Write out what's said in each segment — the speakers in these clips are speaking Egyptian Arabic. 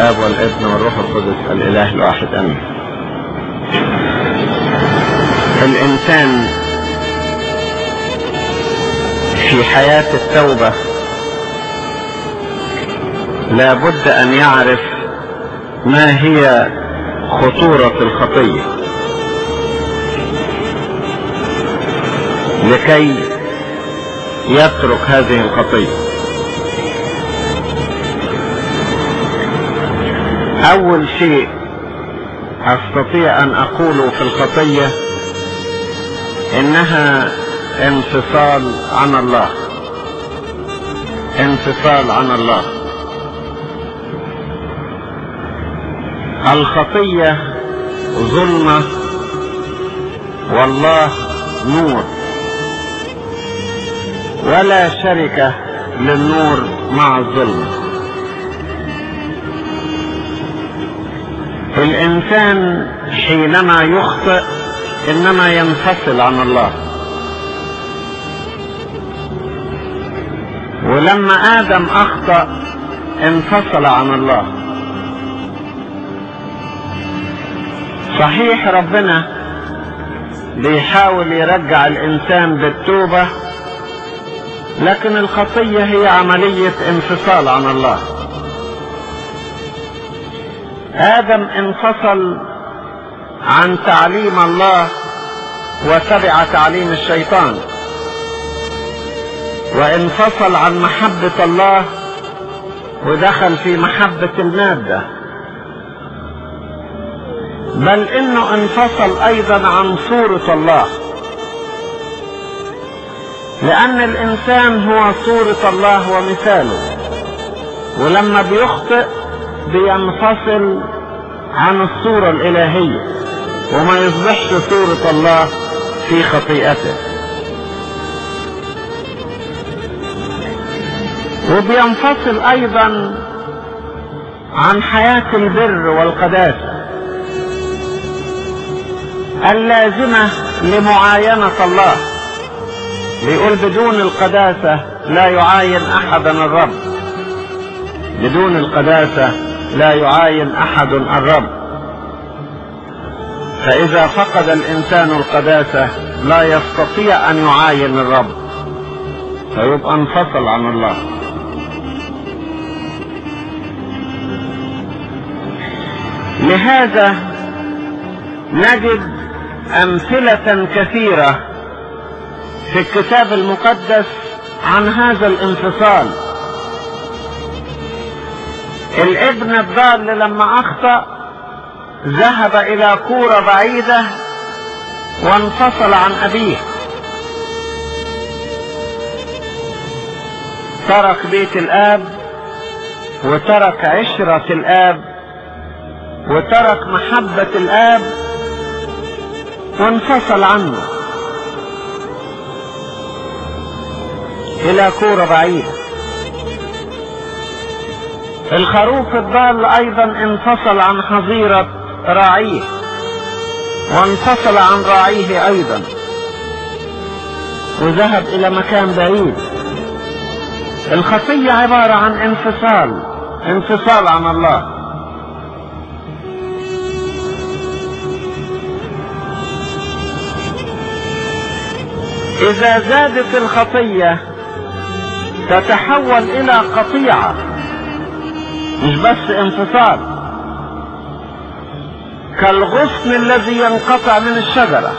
الاب والابن والروح القدس الاله الواحد امين الانسان في حياة التوبة لا بد ان يعرف ما هي خطورة الخطية لكي يترك هذه الخطيه اول شيء استطيع ان اقوله في الخطية انها انفصال عن الله انفصال عن الله الخطية ظلمة والله نور ولا شركة للنور مع الظلمه الانسان حينما يخطئ انما ينفصل عن الله ولما ادم اخطا انفصل عن الله صحيح ربنا بيحاول يرجع الانسان بالتوبه لكن الخطيه هي عمليه انفصال عن الله آدم انفصل عن تعليم الله وتبع تعليم الشيطان وانفصل عن محبة الله ودخل في محبة المادة بل انه انفصل ايضا عن صورة الله لان الانسان هو صورة الله ومثاله ولما بيخطئ بينفصل عن الصورة الإلهية وما يصبحش صورة الله في خطيئته وبينفصل أيضا عن حياة البر والقداسة اللازمة لمعاينة الله بيقول بدون القداسة لا يعاين أحدا الرب بدون القداسة لا يعاين احد الرب فاذا فقد الانسان القداسه لا يستطيع ان يعاين الرب فيبقى انفصل عن الله لهذا نجد امثله كثيره في الكتاب المقدس عن هذا الانفصال الابن الضال لما اخطأ ذهب الى كورة بعيدة وانفصل عن ابيه ترك بيت الاب وترك عشرة الاب وترك محبة الاب وانفصل عنه الى كورة بعيدة الخروف الضال ايضا انفصل عن حظيرة راعيه وانفصل عن راعيه ايضا وذهب الى مكان بعيد الخطية عبارة عن انفصال انفصال عن الله اذا زادت الخطية تتحول الى قطيعة مش بس انفصال كالغصن الذي ينقطع من الشجرة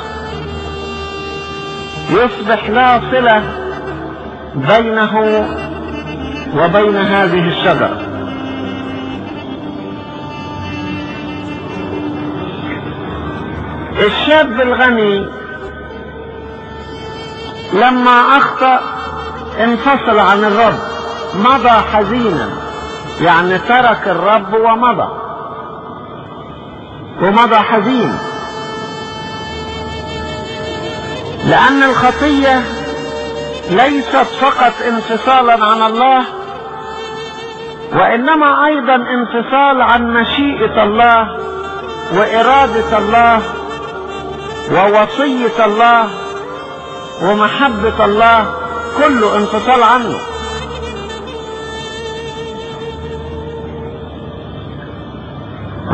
يصبح لا صلة بينه وبين هذه الشجرة الشاب الغني لما اخطأ انفصل عن الرب مضى حزينا يعني ترك الرب ومضى ومضى حزين لأن الخطية ليست فقط انفصالا عن الله وإنما أيضا انفصال عن مشيئة الله وإرادة الله ووصية الله ومحبة الله كله انفصال عنه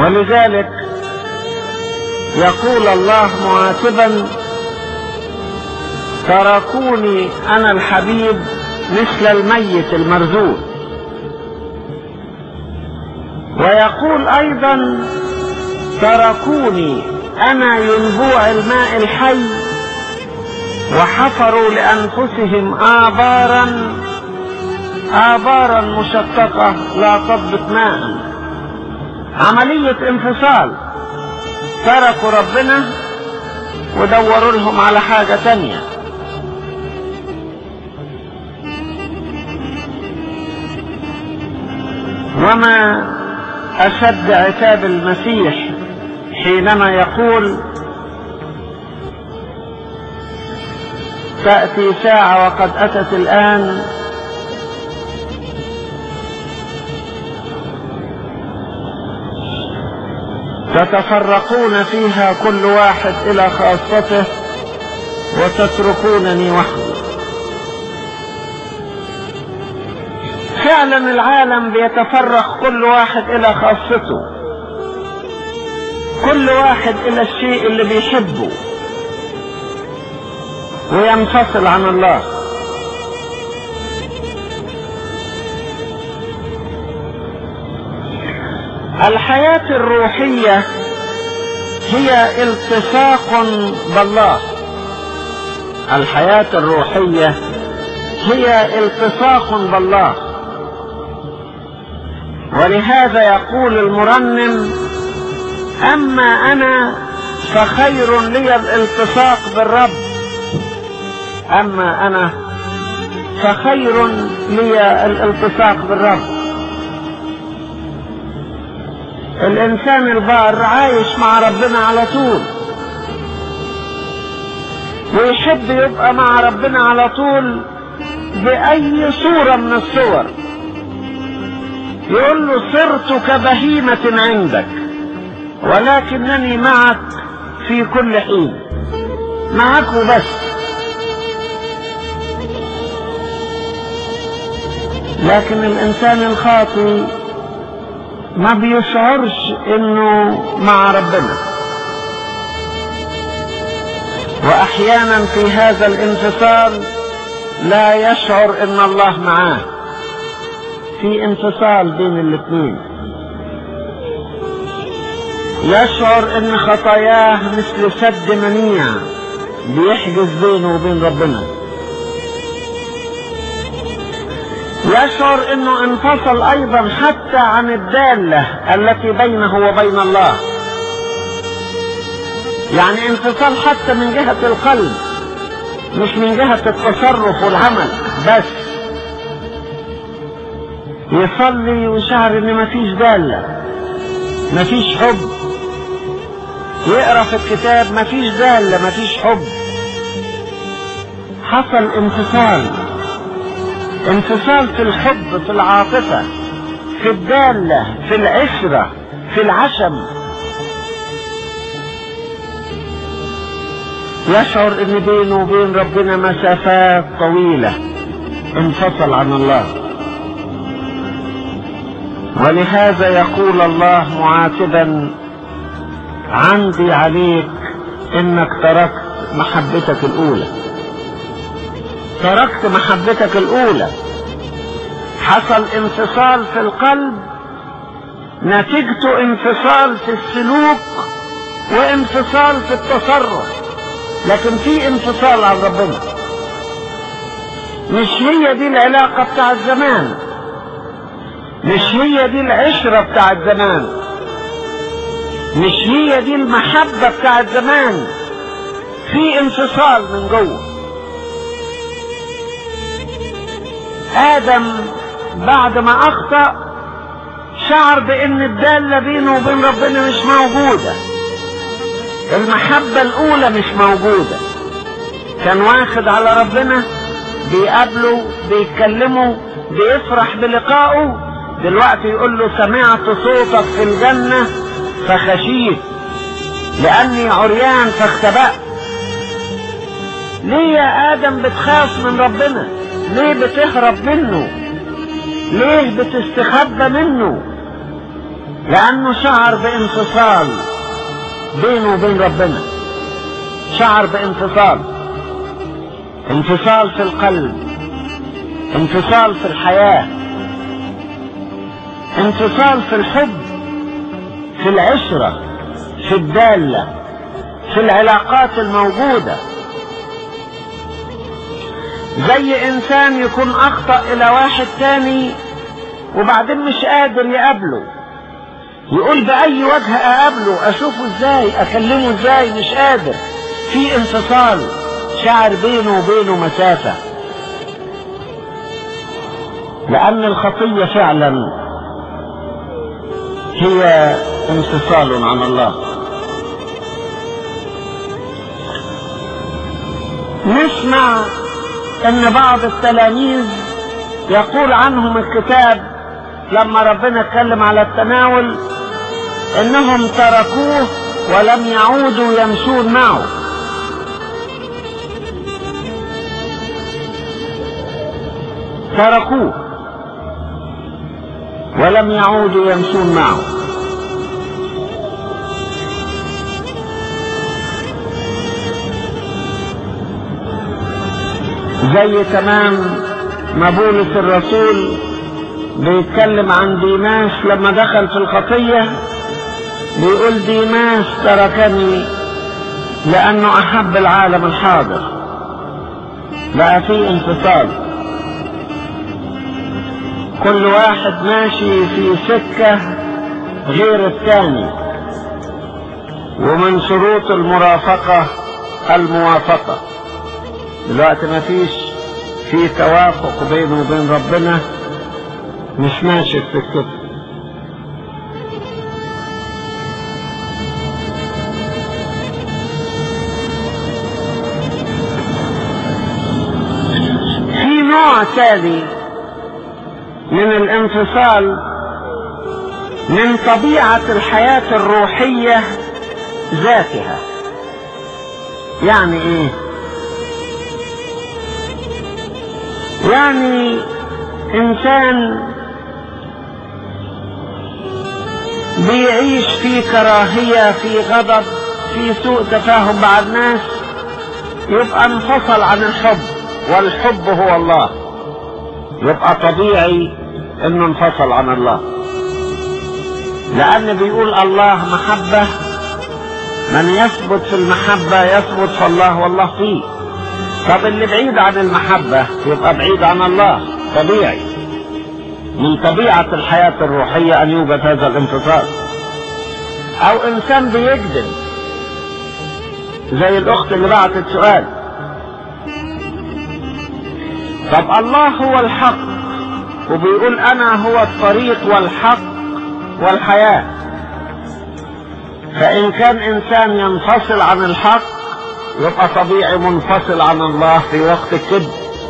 ولذلك يقول الله معاتبا تركوني انا الحبيب مثل الميت المرزوق ويقول ايضا تركوني انا ينبوع الماء الحي وحفروا لانفسهم ابارا ابارا مشققه لا تضبط ماء عمليه انفصال تركوا ربنا ودوروا لهم على حاجه تانيه وما أشد عتاب المسيح حينما يقول تأتي ساعة وقد أتت الآن تتفرقون فيها كل واحد إلى خاصته وتتركونني وحدي فعلا العالم بيتفرق كل واحد الى خاصته كل واحد الى الشيء اللي بيحبه وينفصل عن الله الحياة الروحية هي التصاق بالله الحياة الروحية هي التصاق بالله ولهذا يقول المرنم اما انا فخير لي الالتصاق بالرب اما انا فخير لي الالتصاق بالرب الانسان البار عايش مع ربنا على طول ويحب يبقى مع ربنا على طول باي صورة من الصور يقول له صرت كبهيمة عندك ولكنني معك في كل حين معك وبس لكن الانسان الخاطي ما بيشعرش انه مع ربنا واحيانا في هذا الانفصال لا يشعر ان الله معاه في انفصال بين الاثنين يشعر ان خطاياه مثل سد منيع بيحجز بينه وبين ربنا يشعر انه انفصل ايضا حتى عن الدالة التي بينه وبين الله يعني انفصال حتى من جهة القلب مش من جهة التصرف والعمل بس يصلي ويشعر ان مفيش دالة مفيش حب يقرا في الكتاب مفيش دالة مفيش حب حصل انفصال انفصال في الحب في العاطفة في الدالة في العشرة في العشم يشعر ان بينه وبين ربنا مسافات طويلة انفصل عن الله ولهذا يقول الله معاتبا عندي عليك انك تركت محبتك الاولى تركت محبتك الاولى حصل انفصال في القلب نتيجته انفصال في السلوك وانفصال في التصرف لكن في انفصال عن ربنا مش هي دي العلاقة بتاعت زمان مش هي دي العشرة بتاعت زمان مش هي دي المحبة بتاعت زمان في انفصال من جوه آدم بعد ما أخطأ شعر بأن الدالة بينه وبين ربنا مش موجودة المحبة الأولى مش موجودة كان واخد على ربنا بيقابله بيتكلمه بيفرح بلقائه دلوقتي يقول له سمعت صوتك في الجنة فخشيت لأني عريان فاختبأت ليه يا آدم بتخاف من ربنا ليه بتهرب منه ليه بتستخبى منه لأنه شعر بانفصال بينه وبين ربنا شعر بانفصال انفصال في القلب انفصال في الحياة انفصال في الحب في العشرة في الدالة في العلاقات الموجودة زي انسان يكون اخطأ الى واحد تاني وبعدين مش قادر يقابله يقول بأي وجه أقابله أشوفه إزاي أكلمه إزاي مش قادر في انفصال شعر بينه وبينه مسافة لأن الخطية فعلا هي انفصال عن الله نسمع ان بعض التلاميذ يقول عنهم الكتاب لما ربنا اتكلم على التناول انهم تركوه ولم يعودوا يمشون معه تركوه ولم يعودوا يمشون معه زي تمام ما بولس الرسول بيتكلم عن ديماس لما دخل في الخطية بيقول ديماس تركني لأنه أحب العالم الحاضر بقى في انفصال كل واحد ماشي في سكة غير الثاني ومن شروط المرافقة الموافقة دلوقتي ما فيش في توافق بينه وبين ربنا مش ماشي في سكته في نوع ثاني من الانفصال من طبيعة الحياة الروحية ذاتها يعني ايه يعني انسان بيعيش في كراهية في غضب في سوء تفاهم مع الناس يبقى انفصل عن الحب والحب هو الله يبقى طبيعي انه انفصل عن الله لان بيقول الله محبة من يثبت في المحبة يثبت في الله والله فيه طب اللي بعيد عن المحبة يبقى بعيد عن الله طبيعي من طبيعة الحياة الروحية أن يوجد هذا الانفصال أو إنسان بيكذب زي الأخت اللي بعتت سؤال طب الله هو الحق وبيقول أنا هو الطريق والحق والحياة فإن كان إنسان ينفصل عن الحق يبقى طبيعي منفصل عن الله في وقت الكذب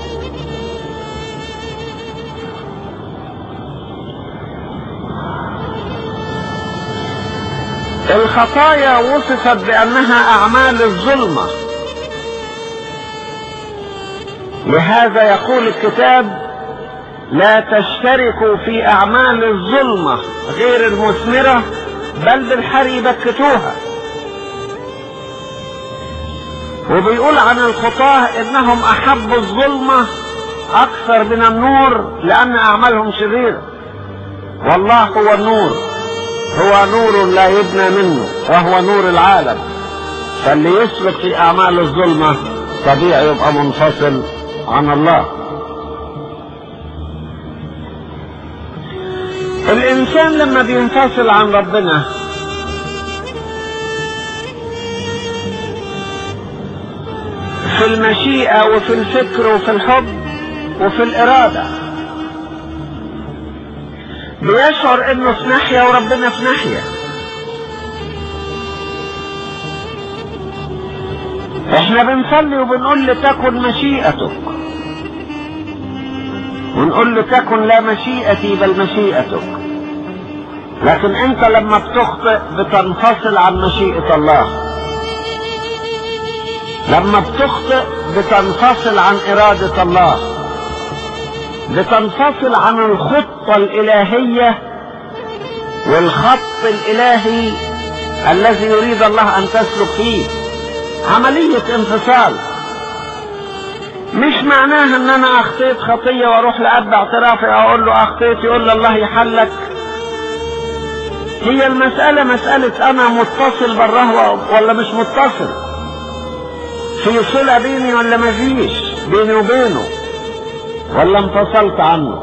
الخطايا وصفت بأنها أعمال الظلمة لهذا يقول الكتاب لا تشتركوا في أعمال الظلمة غير المثمرة بل بالحري بكتوها وبيقول عن الخطاة انهم احبوا الظلمة اكثر من النور لان اعمالهم شريرة والله هو النور هو نور لا يبنى منه وهو نور العالم فاللي يسلك في اعمال الظلمة طبيعي يبقى منفصل عن الله الانسان لما بينفصل عن ربنا في المشيئة وفي الفكر وفي الحب وفي الإرادة بيشعر انه في ناحية وربنا في ناحية احنا بنصلي وبنقول لتكن مشيئتك ونقول لتكن لا مشيئتي بل مشيئتك لكن انت لما بتخطئ بتنفصل عن مشيئة الله لما بتخطئ بتنفصل عن إرادة الله بتنفصل عن الخطة الإلهية والخط الالهي الذي يريد الله ان تسلك فيه عملية انفصال مش معناها ان انا اخطيت خطية واروح لاب اعترافي اقول له اخطيت يقول لي الله يحلك هي المسألة مسألة انا متصل بالرهوة ولا مش متصل في صلة بيني ولا مفيش بيني وبينه ولا انفصلت عنه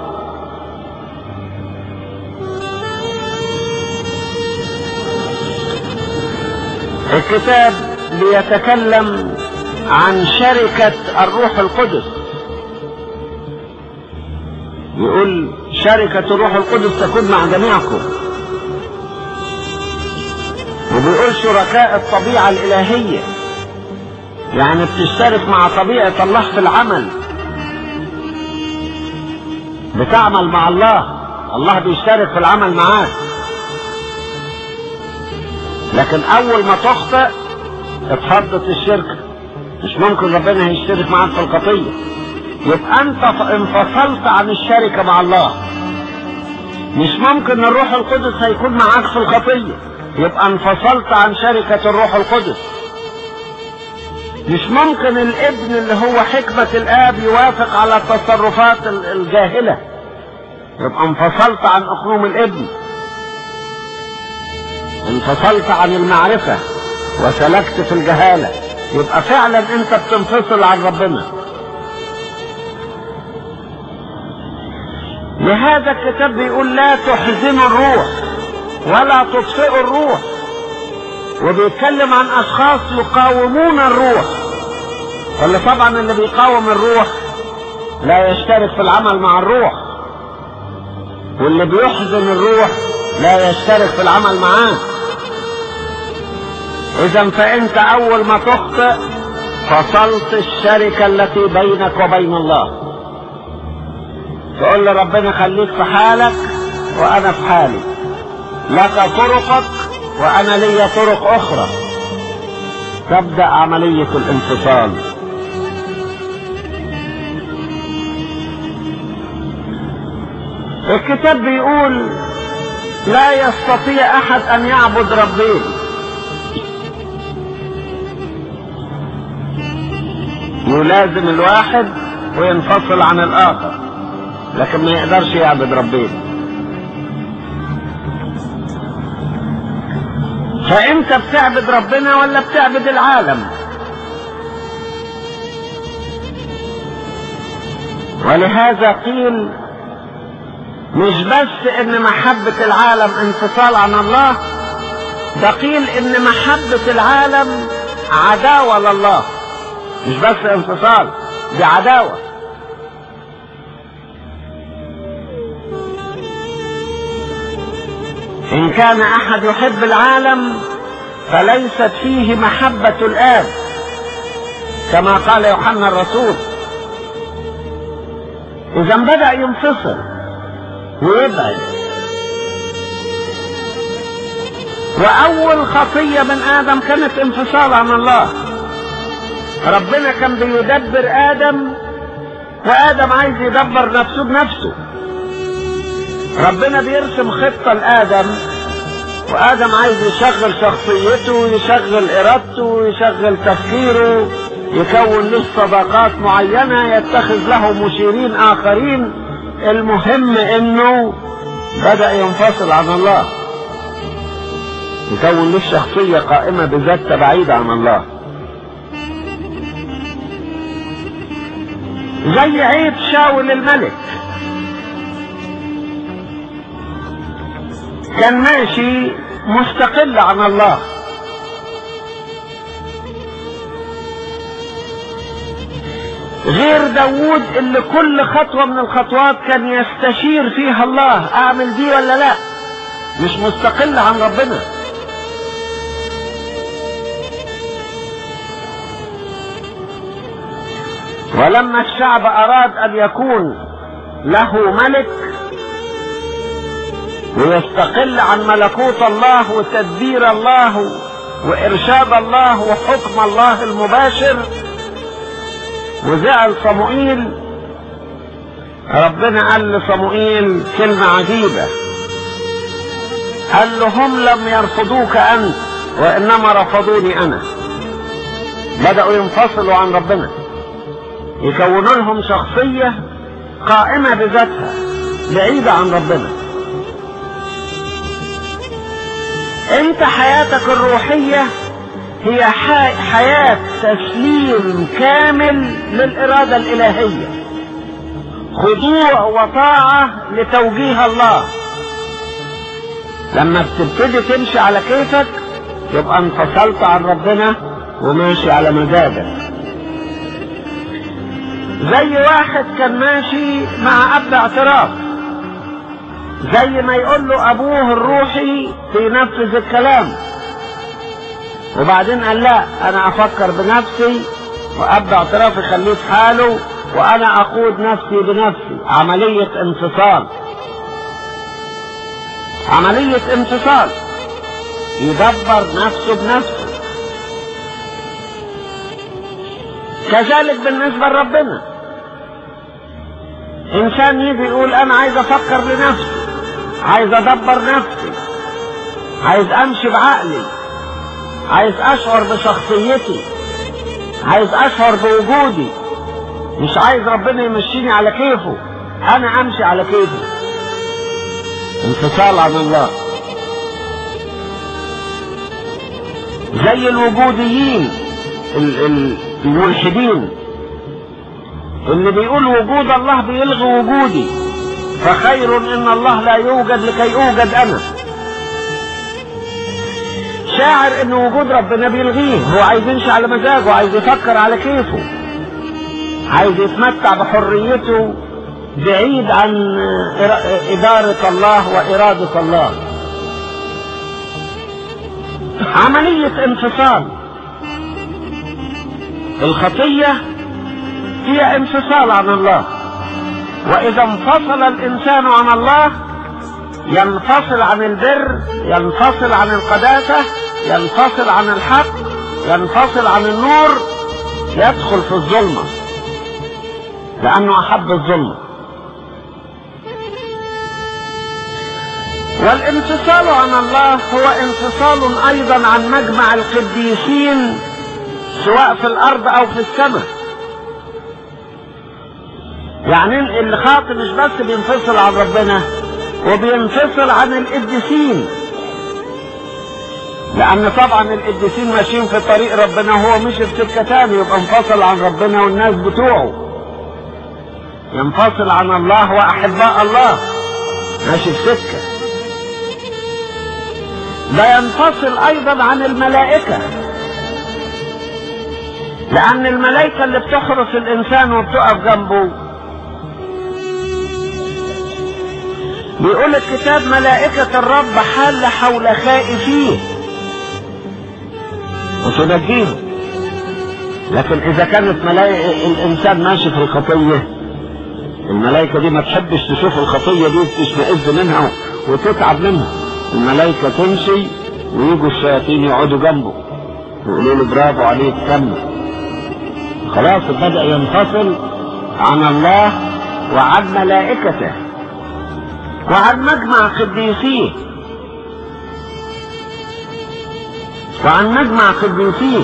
الكتاب بيتكلم عن شركة الروح القدس يقول شركة الروح القدس تكون مع جميعكم وبيقول شركاء الطبيعة الإلهية يعني بتشترك مع طبيعة الله في العمل بتعمل مع الله الله بيشترك في العمل معاك لكن اول ما تخطئ اتحطت الشركة مش ممكن ربنا هيشترك معاك في الخطية يبقى انت انفصلت عن الشركة مع الله مش ممكن الروح القدس هيكون معاك في الخطية يبقى انفصلت عن شركة الروح القدس مش ممكن الابن اللي هو حكمة الاب يوافق على التصرفات الجاهلة يبقى انفصلت عن اقنوم الابن انفصلت عن المعرفة وسلكت في الجهالة يبقى فعلا انت بتنفصل عن ربنا لهذا الكتاب بيقول لا تحزنوا الروح ولا تطفئوا الروح وبيتكلم عن اشخاص يقاومون الروح واللي طبعا اللي بيقاوم الروح لا يشترك في العمل مع الروح واللي بيحزن الروح لا يشترك في العمل معاه اذا فانت اول ما تخطئ فصلت الشركة التي بينك وبين الله تقول لربنا خليك في حالك وانا في حالي لك طرقك وانا لي طرق اخرى تبدأ عملية الانفصال الكتاب بيقول لا يستطيع احد ان يعبد ربين يلازم الواحد وينفصل عن الاخر لكن ما يقدرش يعبد ربين فانت بتعبد ربنا ولا بتعبد العالم ولهذا قيل مش بس ان محبة العالم انفصال عن الله ده قيل ان محبة العالم عداوة لله مش بس انفصال دي عداوة ان كان احد يحب العالم فليست فيه محبة الاب كما قال يوحنا الرسول اذا بدأ ينفصل ويبعد واول خطية من ادم كانت انفصال عن الله ربنا كان بيدبر ادم وادم عايز يدبر نفسه بنفسه ربنا بيرسم خطة لادم وادم عايز يشغل شخصيته يشغل ارادته يشغل تفكيره يكون له صداقات معينة يتخذ له مشيرين اخرين المهم انه بدأ ينفصل عن الله يكون له شخصية قائمة بذاتها بعيدة عن الله زي عيب شاول الملك كان ماشي مستقل عن الله غير داوود اللي كل خطوة من الخطوات كان يستشير فيها الله اعمل دي ولا لا مش مستقل عن ربنا ولما الشعب اراد ان يكون له ملك ويستقل عن ملكوت الله وتدبير الله وارشاد الله وحكم الله المباشر وزعل صموئيل ربنا قال لصموئيل كلمة عجيبة قال له هم لم يرفضوك انت وانما رفضوني انا بدأوا ينفصلوا عن ربنا يكونوا لهم شخصية قائمة بذاتها بعيدة عن ربنا انت حياتك الروحية هي حياة تسليم كامل للإرادة الإلهية خضوع وطاعة لتوجيه الله لما بتبتدي تمشي على كيفك يبقى انفصلت عن ربنا وماشي على مزاجك زي واحد كان ماشي مع اب اعتراف زي ما يقول له ابوه الروحي بينفذ الكلام وبعدين قال لا انا افكر بنفسي واب اعتراف يخليه في حاله وانا اقود نفسي بنفسي عملية انفصال عملية انفصال يدبر نفسه بنفسه كذلك بالنسبة لربنا انسان يجي يقول انا عايز افكر لنفسي عايز ادبر نفسي عايز امشي بعقلي عايز اشعر بشخصيتي عايز اشعر بوجودي مش عايز ربنا يمشيني على كيفه انا امشي على كيفه انفصال عن الله زي الوجوديين ال ال الملحدين اللي بيقول وجود الله بيلغي وجودي فخير ان الله لا يوجد لكي اوجد انا شاعر ان وجود ربنا بيلغيه هو عايز يمشي على مزاجه عايز يفكر على كيفه عايز يتمتع بحريته بعيد عن إدارة الله وإرادة الله عملية انفصال الخطية هي انفصال عن الله وإذا انفصل الإنسان عن الله ينفصل عن البر ينفصل عن القداسة ينفصل عن الحق ينفصل عن النور يدخل في الظلمة لأنه أحب الظلمة والانفصال عن الله هو انفصال أيضا عن مجمع القديسين سواء في الأرض أو في السماء يعني الخاطئ مش بس بينفصل عن ربنا وبينفصل عن القديسين لأن طبعا القديسين ماشيين في طريق ربنا وهو مشي في سكة تاني يبقى انفصل عن ربنا والناس بتوعه ينفصل عن الله وأحباء الله ماشي في سكة ده ينفصل أيضا عن الملائكة لأن الملائكة اللي بتحرس الإنسان وبتقف جنبه بيقول الكتاب ملائكة الرب حال حول خائفيه وتنجيه لكن إذا كانت ملائكة الإنسان ماشي في الخطية الملائكة دي ما تحبش تشوف الخطية دي تشمئز منها وتتعب منها الملائكة تمشي ويجوا الشياطين يقعدوا جنبه يقولوا له برافو عليك كمل خلاص بدأ ينفصل عن الله وعن ملائكته وعن مجمع قديسيه وعن مجمع قديسيه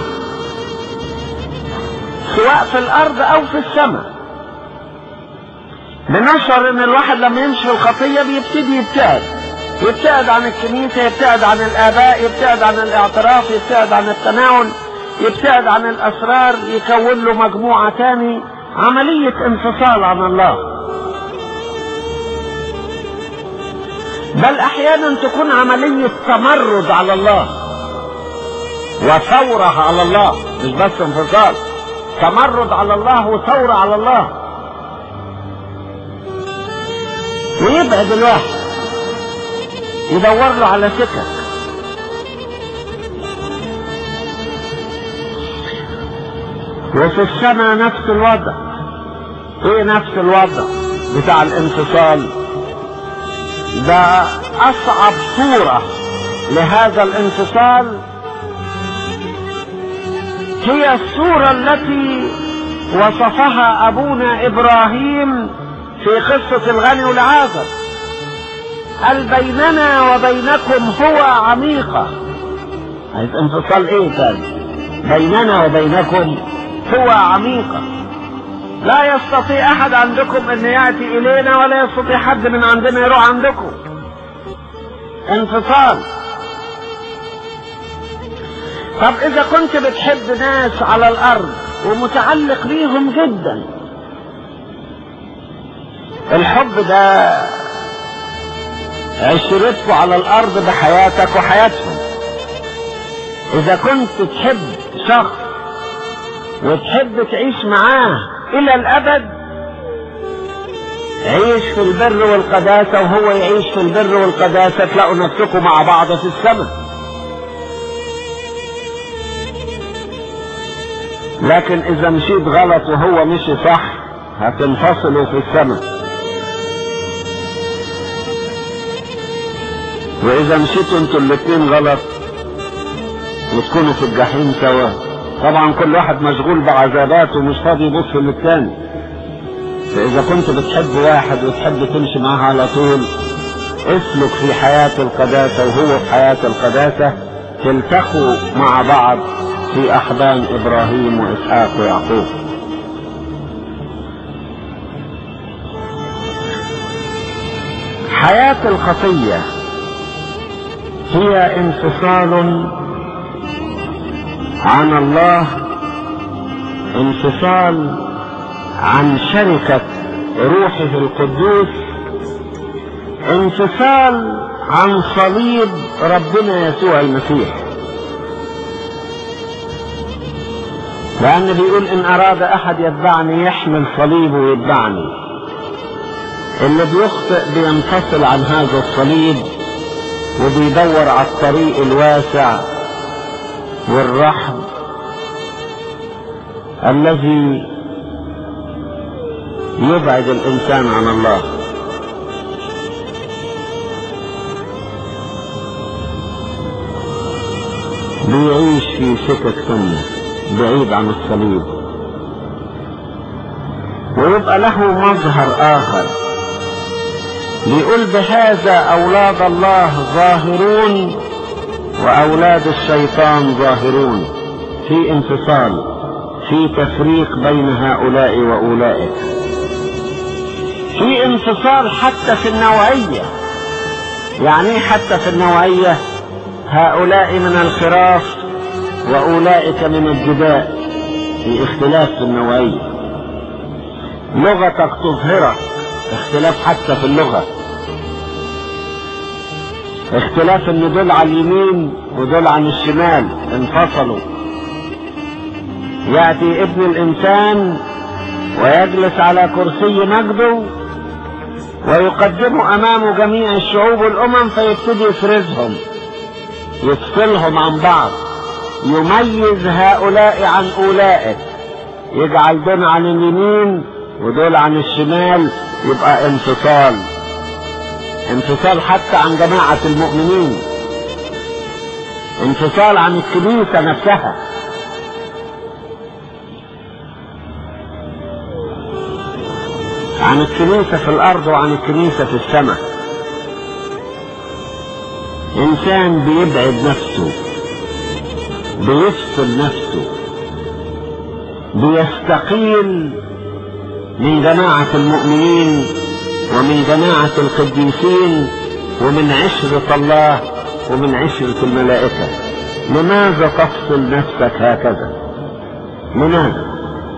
سواء في الارض او في السماء بنشعر ان الواحد لما يمشي في الخطيه بيبتدي يبتعد يبتعد عن الكنيسه يبتعد عن الاباء يبتعد عن الاعتراف يبتعد عن التناول يبتعد عن الاسرار يكون له مجموعه تاني عمليه انفصال عن الله بل احيانا تكون عملية تمرد على الله وثورة على الله مش بس انفصال تمرد على الله وثورة على الله ويبعد الواحد يدور له على سكك وفي السماء نفس الوضع ايه نفس الوضع بتاع الانفصال ده اصعب صورة لهذا الانفصال هي الصورة التي وصفها ابونا ابراهيم في قصة الغني والعازر قال بيننا وبينكم هو عميقة عايز انفصال ايه تاني بيننا وبينكم هو عميقة لا يستطيع احد عندكم ان ياتي الينا ولا يستطيع حد من عندنا يروح عندكم انفصال طب اذا كنت بتحب ناس على الارض ومتعلق بيهم جدا الحب ده عشرتكم على الارض بحياتك وحياتهم اذا كنت تحب شخص وتحب تعيش معاه الى الابد عيش في البر والقداسة وهو يعيش في البر والقداسة تلاقوا نفسكم مع بعض في السماء لكن اذا مشيت غلط وهو مشي صح هتنفصلوا في السماء واذا مشيتوا انتوا الاتنين غلط وتكونوا في الجحيم سوا طبعا كل واحد مشغول بعذاباته ومش فاضي يبص للتاني فاذا كنت بتحب واحد وتحب تمشي معاه على طول اسلك في حياة القداسة وهو في حياة القداسة تلتقوا مع بعض في احضان ابراهيم واسحاق ويعقوب حياة الخطية هي انفصال عن الله انفصال عن شركة روحه القدوس انفصال عن صليب ربنا يسوع المسيح لأن بيقول إن أراد أحد يتبعني يحمل صليبه ويتبعني اللي بيخطئ بينفصل عن هذا الصليب وبيدور على الطريق الواسع والرحب الذي يبعد الإنسان عن الله بيعيش في سكك ثانية بعيد عن الصليب ويبقى له مظهر آخر بيقول بهذا أولاد الله ظاهرون وأولاد الشيطان ظاهرون في انفصال في تفريق بين هؤلاء وأولئك في انفصال حتى في النوعية يعني ايه حتى في النوعية هؤلاء من الخراف وأولئك من الجداء في اختلاف في النوعية لغتك تظهرك اختلاف حتى في اللغة اختلاف ان دول على اليمين ودول عن الشمال انفصلوا يأتي ابن الإنسان ويجلس على كرسي مجده ويقدم أمامه جميع الشعوب والأمم فيبتدي يفرزهم يفصلهم عن بعض يميز هؤلاء عن أولئك يجعل دول عن اليمين ودول عن الشمال يبقى انفصال انفصال حتى عن جماعة المؤمنين انفصال عن الكنيسة نفسها عن الكنيسة في الأرض وعن الكنيسة في السماء إنسان بيبعد نفسه بيفصل نفسه بيستقيل من جماعة المؤمنين ومن جماعة القديسين ومن عشرة الله ومن عشرة الملائكة لماذا تفصل نفسك هكذا لماذا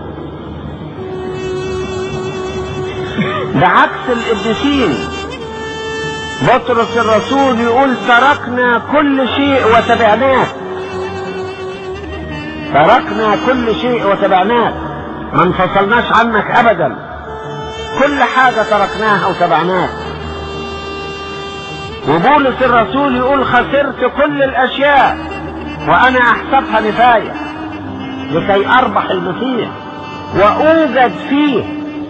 بعكس القديسين بطرس الرسول يقول تركنا كل شيء وتبعناك تركنا كل شيء وتبعناك ما انفصلناش عنك ابدا كل حاجة تركناها وتبعناك وبولس الرسول يقول خسرت كل الاشياء وانا احسبها نفاية لكي اربح المسيح واوجد فيه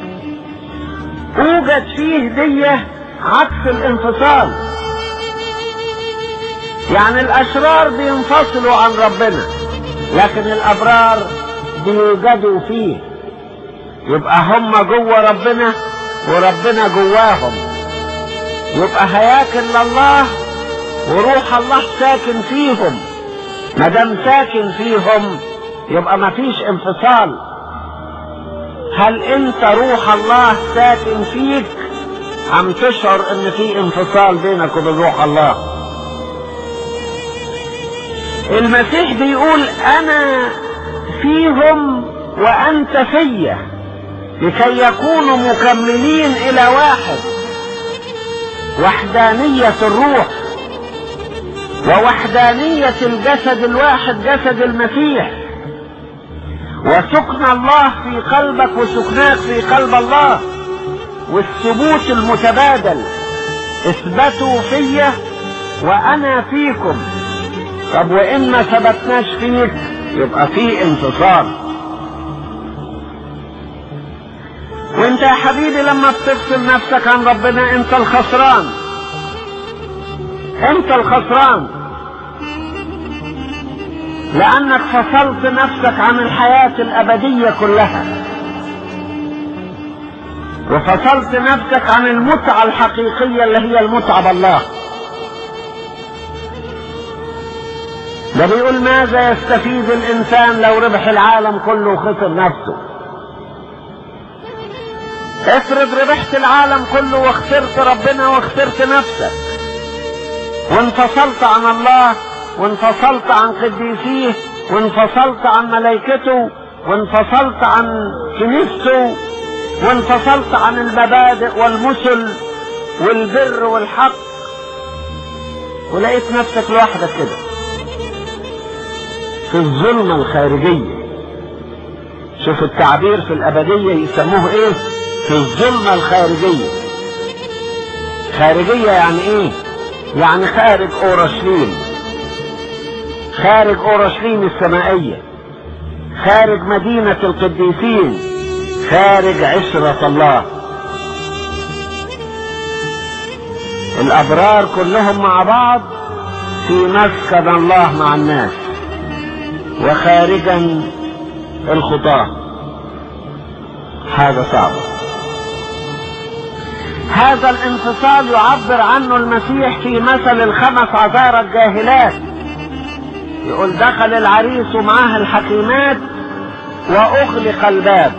اوجد فيه دية عكس الانفصال يعني الاشرار بينفصلوا عن ربنا لكن الابرار بيوجدوا فيه يبقى هم جوه ربنا وربنا جواهم يبقى هياكل لله وروح الله ساكن فيهم ما دام ساكن فيهم يبقى ما فيش انفصال هل انت روح الله ساكن فيك عم تشعر ان في انفصال بينك وبين روح الله المسيح بيقول انا فيهم وانت فيا لكي يكونوا مكملين الى واحد وحدانية الروح ووحدانية الجسد الواحد جسد المسيح وسكن الله في قلبك وسكناك في قلب الله والثبوت المتبادل اثبتوا فيا وانا فيكم طب وان ما ثبتناش فيك يبقى في انتصار وانت يا حبيبي لما بتفصل نفسك عن ربنا انت الخسران انت الخسران لانك فصلت نفسك عن الحياة الابدية كلها وفصلت نفسك عن المتعة الحقيقية اللي هي المتعة بالله ده بيقول ماذا يستفيد الانسان لو ربح العالم كله وخسر نفسه افرض ربحت العالم كله وخسرت ربنا وخسرت نفسك وانفصلت عن الله وانفصلت عن قديسيه وانفصلت عن ملائكته وانفصلت عن كنيسته وانفصلت عن المبادئ والمثل والبر والحق ولقيت نفسك لوحدك كده في الظلمة الخارجية شوف التعبير في الأبدية يسموه إيه في الظلمة الخارجية خارجية يعني إيه يعني خارج أورشليم خارج أورشليم السمائية خارج مدينة القديسين خارج عشرة الله الأبرار كلهم مع بعض في مسكن الله مع الناس وخارجا الخطاة هذا صعب هذا الانفصال يعبر عنه المسيح في مثل الخمس عذارى الجاهلات يقول دخل العريس ومعاه الحكيمات واغلق الباب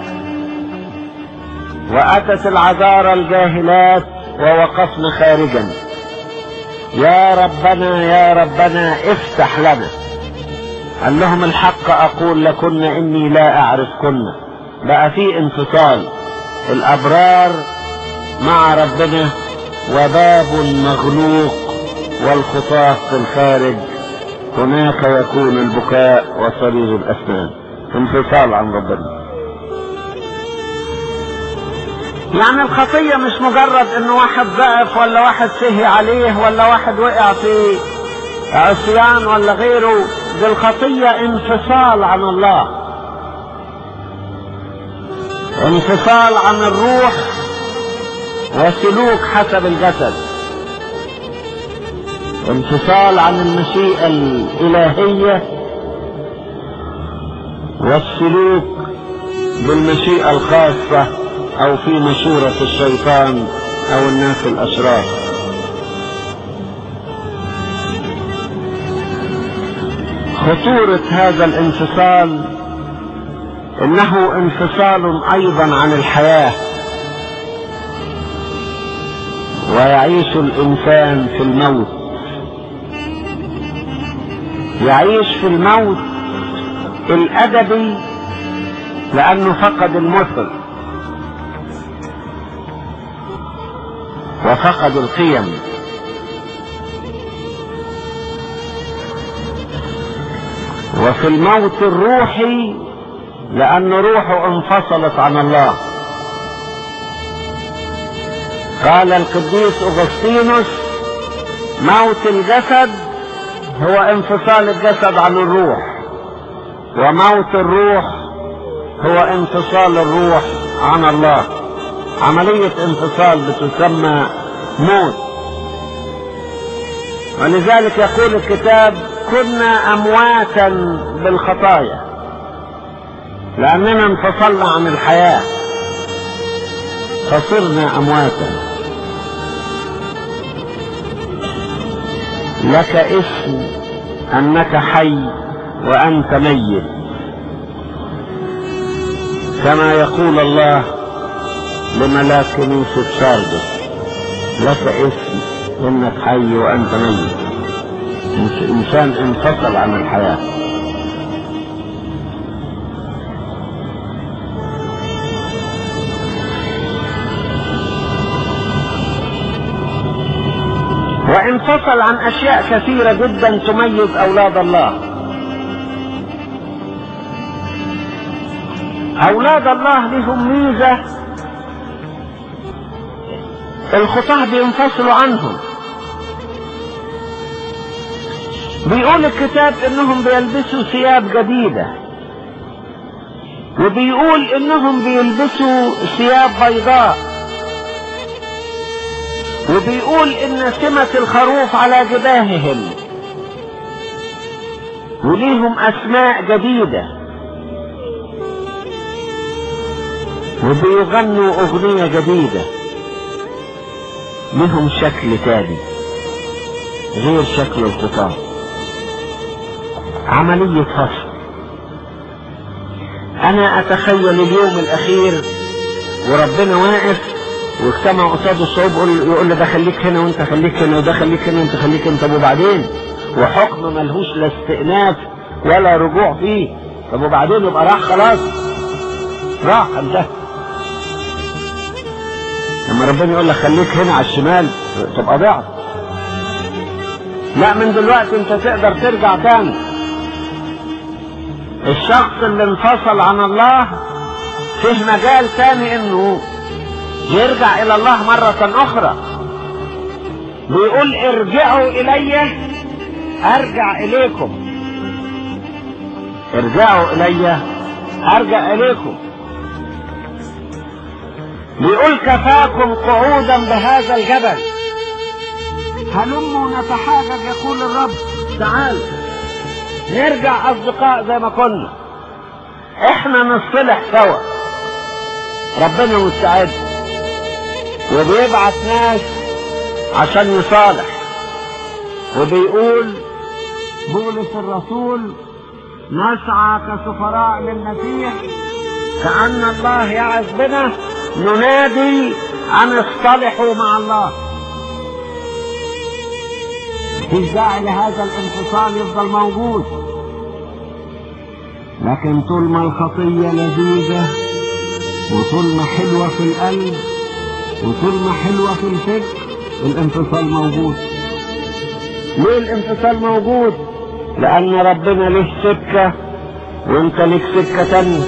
واتت العذارى الجاهلات ووقفن خارجا يا ربنا يا ربنا افتح لنا قال لهم الحق اقول لكن اني لا اعرفكن بقى في انفصال الابرار مع ربنا وباب مغلوق والخطاة في الخارج هناك يكون البكاء وصرير الاسنان انفصال عن ربنا يعني الخطية مش مجرد ان واحد ضعف ولا واحد سهي عليه ولا واحد وقع في عصيان ولا غيره دي الخطية انفصال عن الله انفصال عن الروح وسلوك حسب الجسد انفصال عن المشيئة الإلهية والسلوك بالمشيئة الخاصة أو في مشورة الشيطان أو الناس الأشرار خطورة هذا الانفصال انه انفصال ايضا عن الحياة ويعيش الانسان في الموت يعيش في الموت الادبي لانه فقد المثل وفقد القيم وفي الموت الروحي لأن روحه انفصلت عن الله قال القديس أغسطينوس موت الجسد هو انفصال الجسد عن الروح وموت الروح هو انفصال الروح عن الله عملية انفصال بتسمى موت ولذلك يقول الكتاب كنا امواتا بالخطايا لاننا انفصلنا عن الحياه فصرنا امواتا لك اسم انك حي وانت ميت كما يقول الله لملاك كنيسة ساردس لك اسم انك حي وانت ميت انسان انفصل عن الحياه وانفصل عن اشياء كثيرة جدا تميز اولاد الله اولاد الله لهم ميزة الخطاه بينفصلوا عنهم بيقول الكتاب انهم بيلبسوا ثياب جديدة وبيقول انهم بيلبسوا ثياب بيضاء وبيقول ان سمة الخروف على جباههم وليهم اسماء جديدة وبيغنوا اغنية جديدة لهم شكل تاني غير شكل الخطاب عملية فصل انا اتخيل اليوم الاخير وربنا واقف واجتمع قصاد الصعوب يقول يقول له ده خليك هنا وانت خليك هنا وده خليك هنا وانت خليك هنا طب وبعدين وحكم ملهوش لا استئناف ولا رجوع فيه طب وبعدين يبقى راح خلاص راح انتهى لما ربنا يقول لك خليك هنا على الشمال تبقى ضعت لا من دلوقتي انت تقدر ترجع تاني الشخص اللي انفصل عن الله فيه مجال تاني انه يرجع الى الله مرة اخرى بيقول ارجعوا الي ارجع اليكم ارجعوا الي ارجع اليكم بيقول كفاكم قعودا بهذا الجبل هلموا نتحاجج يقول الرب تعال نرجع اصدقاء زي ما كنا احنا نصلح سوا ربنا مستعد وبيبعت ناس عشان يصالح وبيقول بولس الرسول نسعى كسفراء للمسيح كأن الله يعز بنا ننادي أن اصطلحوا مع الله مفيش داعي لهذا الانفصال يفضل موجود لكن طول ما الخطية لذيذة وطول ما حلوة في القلب وطول ما حلوة في الفكر الانفصال موجود ليه الانفصال موجود لأن ربنا له سكة وانت لك سكة تانية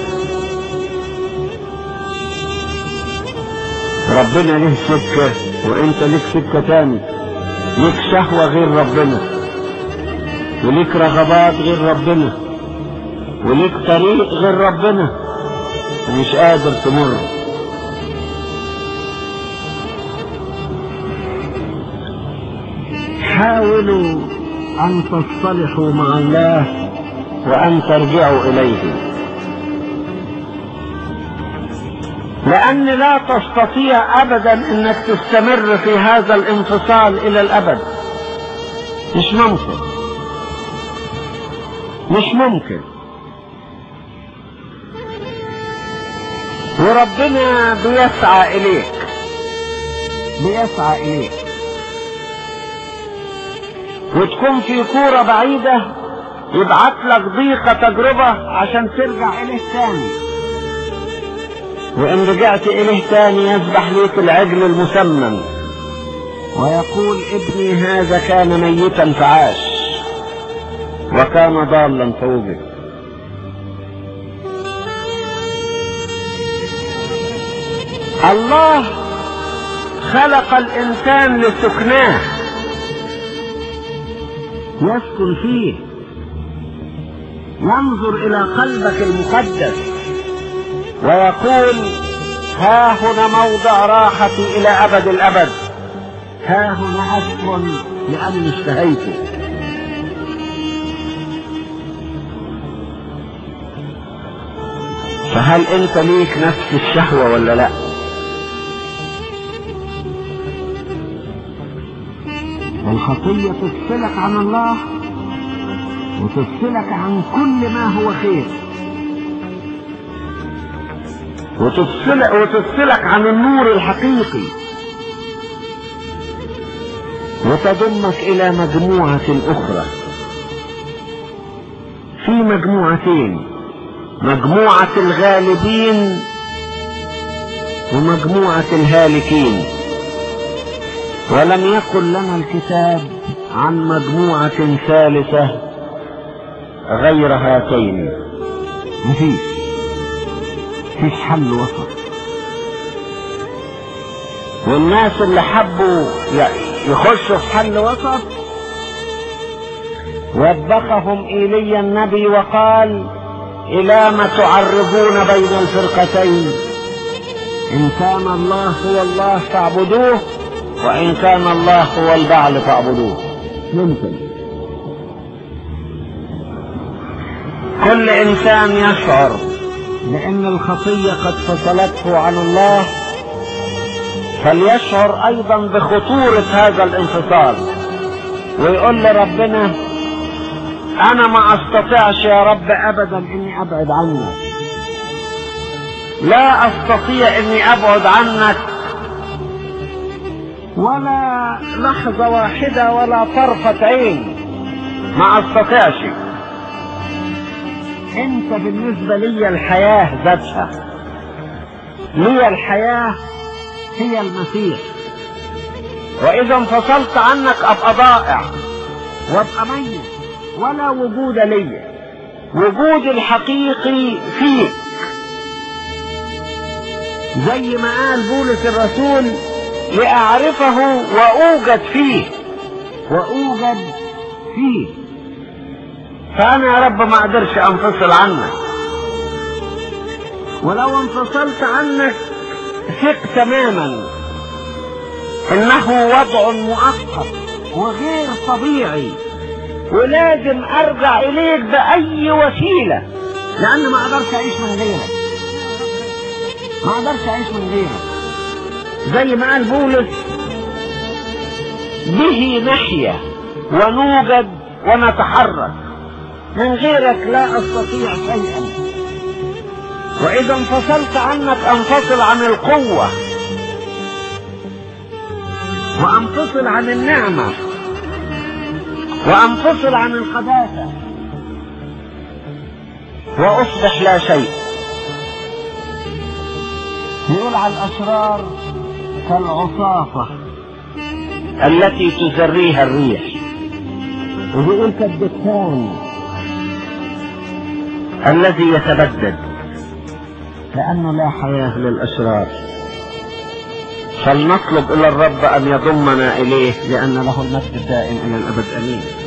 ربنا له سكة وانت لك سكة تانية ليك شهوة غير ربنا وليك رغبات غير ربنا وليك طريق غير ربنا ومش قادر تمر حاولوا أن تصطلحوا مع الله وأن ترجعوا إليه لأن لا تستطيع أبدا أنك تستمر في هذا الانفصال إلى الأبد مش ممكن مش ممكن وربنا بيسعى إليك بيسعى إليك وتكون في كورة بعيدة يبعت لك ضيقة تجربة عشان ترجع إليه تاني وإن رجعت إليه تاني يذبح ليك العجل المسمن ويقول ابني هذا كان ميتا فعاش وكان ضالا فوجد الله خلق الإنسان لسكناه يسكن فيه ينظر إلى قلبك المقدس ويقول ها هنا موضع راحتي إلى أبد الأبد ها هنا أسكن لأني اشتهيته فهل أنت ليك نفس الشهوة ولا لا؟ الخطية تفصلك عن الله وتفصلك عن كل ما هو خير وتفصلك, وتفصلك عن النور الحقيقي وتضمك إلى مجموعة أخرى في مجموعتين مجموعة الغالبين ومجموعة الهالكين ولم يقل لنا الكتاب عن مجموعة ثالثة غير هاتين مفيش مفيش حل وسط والناس اللي حبوا يخشوا في حل وسط وبخهم ايليا النبي وقال الى ما تعرضون بين الفرقتين ان كان الله هو الله فاعبدوه وان كان الله هو البعل فاعبدوه ممكن كل انسان يشعر بان الخطيه قد فصلته عن الله فليشعر ايضا بخطوره هذا الانفصال ويقول لربنا انا ما استطيعش يا رب ابدا اني ابعد عنك لا استطيع اني ابعد عنك ولا لحظة واحدة ولا طرفة عين ما استطيعش انت بالنسبة لي الحياة ذاتها لي الحياة هي المسيح واذا انفصلت عنك ابقى ضائع وابقى ميت ولا وجود لي وجود الحقيقي فيك زي ما قال بولس الرسول لأعرفه وأوجد فيه وأوجد فيه فأنا يا رب ما أقدرش أنفصل عنك ولو انفصلت عنك ثق تماما إنه وضع مؤقت وغير طبيعي ولازم ارجع اليك باي وسيلة لان ما اقدرش اعيش من غيرك ما اقدرش اعيش من غيرك زي ما قال بولس به نحيا ونوجد ونتحرك من غيرك لا استطيع شيئا واذا انفصلت عنك انفصل عن القوة وانفصل عن النعمه وانفصل عن القداسة واصبح لا شيء يقول على الاشرار كالعصافة التي تزريها الريح وبيقول كالدكان الذي يتبدد لأنه لا حياة للأشرار فلنطلب إلى الرب أن يضمنا إليه لأن له المجد الدائم إلى الأبد أمين